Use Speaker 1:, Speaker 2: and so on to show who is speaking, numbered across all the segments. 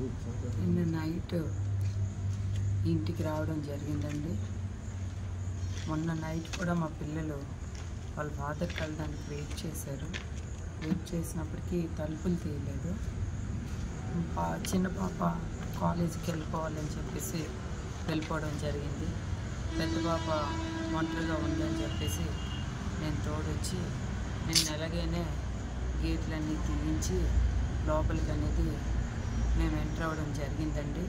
Speaker 1: నిన్న నైట్ ఇంటికి రావడం జరిగిందండి మొన్న నైట్ కూడా మా పిల్లలు వాళ్ళ ఫాదర్ కలడానికి వెయిట్ చేశారు వెయిట్ చేసినప్పటికీ తలుపులు తీయలేదు పా చిన్న పాప కాలేజీకి వెళ్ళిపోవాలని చెప్పేసి వెళ్ళిపోవడం జరిగింది పెద్ద పాప ఒంటరిగా ఉందని చెప్పేసి నేను తోడొచ్చి నేను ఎలాగైనా గేట్లన్నీ తీయించి లోపలికి అనేది మేము ఎంటర్ అవ్వడం జరిగిందండి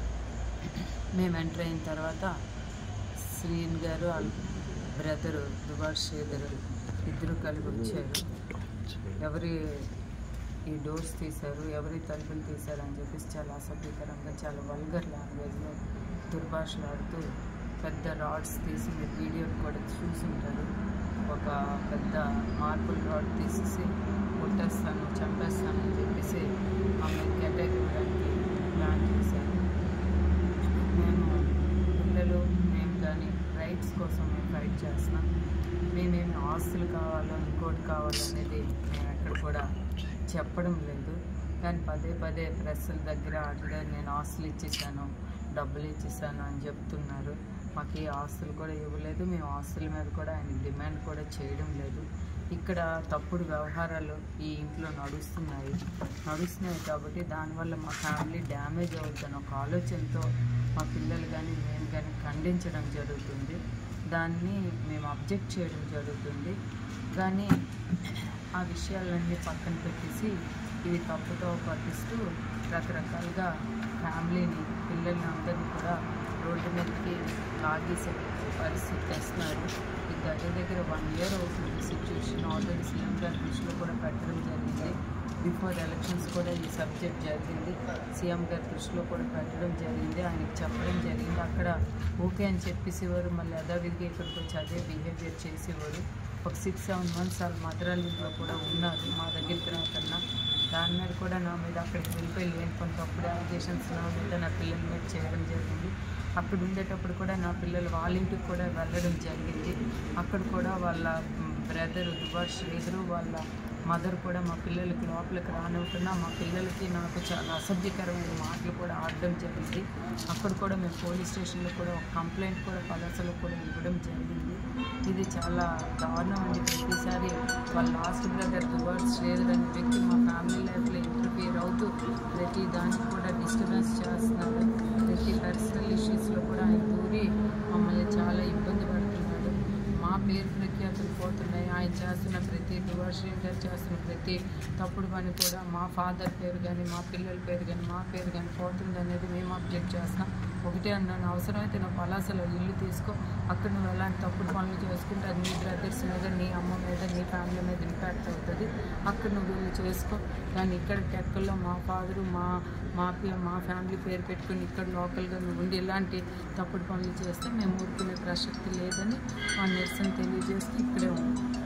Speaker 1: మేము ఎంటర్ అయిన తర్వాత శ్రీన్ గారు వాళ్ళ బ్రదరు దుబార్ శ్రీధర్ ఇద్దరు కలిపి వచ్చారు ఎవరి ఈ డోర్స్ తీశారు ఎవరి తలుపులు తీశారు అని చెప్పేసి చాలా అసభ్యకరంగా చాలా వల్గర్ లాంగ్వేజ్లో దుర్భాషలాడుతూ పెద్ద రాడ్స్ తీసి మీరు వీడియోలు కూడా చూసుంటారు ఒక పెద్ద మార్బుల్ రాడ్ తీసేసి కొట్టేస్తాను చంపేస్తాను అని చెప్పేసి ఆమెకి అటాక్ ఇవ్వడానికి ప్లాన్ చేశారు మేము పిల్లలు మేము కానీ రైట్స్ కోసం మేము ఫైట్ చేస్తున్నాం మేమేమి ఆస్తులు కావాలో ఇంకోటి కావాలో అనేది మేము ఎక్కడ కూడా చెప్పడం లేదు కానీ పదే పదే ప్రెస్సుల దగ్గర అక్కడ నేను ఆస్తులు ఇచ్చేసాను డబ్బులు ఇచ్చేసాను అని చెప్తున్నారు మాకు ఏ ఆస్తులు కూడా ఇవ్వలేదు మేము ఆస్తుల మీద కూడా ఆయన డిమాండ్ కూడా చేయడం లేదు ఇక్కడ తప్పుడు వ్యవహారాలు ఈ ఇంట్లో నడుస్తున్నాయి నడుస్తున్నాయి కాబట్టి దానివల్ల మా ఫ్యామిలీ డ్యామేజ్ అవుతున్న ఒక ఆలోచనతో మా పిల్లలు కానీ మేము కానీ ఖండించడం జరుగుతుంది దాన్ని మేము అబ్జెక్ట్ చేయడం జరుగుతుంది కానీ ఆ విషయాలన్నీ పక్కన పెట్టేసి ఇవి తప్పుతో పట్టిస్తూ రకరకాలుగా ఫ్యామిలీని పిల్లల్ని అందరినీ కూడా రోడ్డు మీదకి లాగేసే పరిస్థితి తెస్తున్నారు ఈ దగ్గర దగ్గర వన్ ఇయర్ అవుతుంది సిచ్యువేషన్ ఆల్రెడీ సీఎం గారి దృష్టిలో కూడా పెట్టడం జరిగింది బిఫోర్ ఎలక్షన్స్ కూడా ఈ సబ్జెక్ట్ జరిగింది సీఎం గారి దృష్టిలో కూడా పెట్టడం జరిగింది ఆయనకి చెప్పడం జరిగింది అక్కడ ఓకే అని చెప్పేసేవారు మళ్ళీ యథావిధిగా ఇక్కడికి వచ్చి అదే బిహేవియర్ చేసేవారు ఒక సిక్స్ సెవెన్ మంత్స్ వాళ్ళ మదరాలింట్లో కూడా ఉన్నారు మా దగ్గరికి రాకన్నా దాని మీద కూడా నా మీద అక్కడికి వెళ్ళిపోయి లేని కొంత తప్పుడు అలిగేషన్స్ నా మీద నా పిల్లల మీద చేయడం జరిగింది అక్కడ ఉండేటప్పుడు కూడా నా పిల్లలు వాళ్ళ ఇంటికి కూడా వెళ్ళడం జరిగింది అక్కడ కూడా వాళ్ళ బ్రదర్ దుబార్ శ్రీధరు వాళ్ళ మదర్ కూడా మా పిల్లలకి లోపలికి రానివ్వకుండా మా పిల్లలకి నాకు చాలా అసభ్యకరమైన మాటలు కూడా ఆడడం జరిగింది అక్కడ కూడా మేము పోలీస్ స్టేషన్లో కూడా ఒక కంప్లైంట్ కూడా పలాసలో కూడా ఇవ్వడం జరిగింది ఇది చాలా దారుణం అండి ప్రతిసారి వాళ్ళ లాస్ట్ బ్రదర్ దుబార్ శ్రీధర్ అనే వ్యక్తి మా ఫ్యామిలీ లైఫ్లో ఇంటర్ఫియర్ అవుతూ ప్రతి దానికి కూడా డిస్టర్బెన్స్ చేస్తున్నారు ప్రతి పర్సనల్ ఇష్యూస్లో కూడా ఆయన దూరి మమ్మల్ని చాలా ఇబ్బంది పడుతున్నాడు మా పేరు ప్రఖ్యాతులు పోతున్నాయి ఆయన చేస్తున్న ప్రతి డివోషన్ గారు చేస్తున్న ప్రతి తప్పుడు పని కూడా మా ఫాదర్ పేరు కానీ మా పిల్లల పేరు కానీ మా పేరు కానీ పోతుంది అనేది మేము అబ్జెక్ట్ చేస్తాం ఒకటే అన్నాను అవసరమైతే నా పలాసలో ఇల్లు తీసుకో అక్కడ నువ్వు ఎలాంటి తప్పుడు పనులు చేసుకుంటే అది నీ బ్రదర్స్ మీద నీ అమ్మ మీద నీ ఫ్యామిలీ మీద ఇంపాక్ట్ అవుతుంది అక్కడ నువ్వు వెళ్ళి చేసుకో కానీ ఇక్కడ టెక్కల్లో మా ఫాదరు మా మా పి- మా ఫ్యామిలీ పేరు పెట్టుకుని ఇక్కడ లోకల్గా నువ్వు ఉండి ఇలాంటి తప్పుడు పనులు చేస్తే మేము ఊరుకునే ప్రసక్తి లేదని మా నిరసన తెలియజేస్తూ ఇక్కడే ఉన్నాం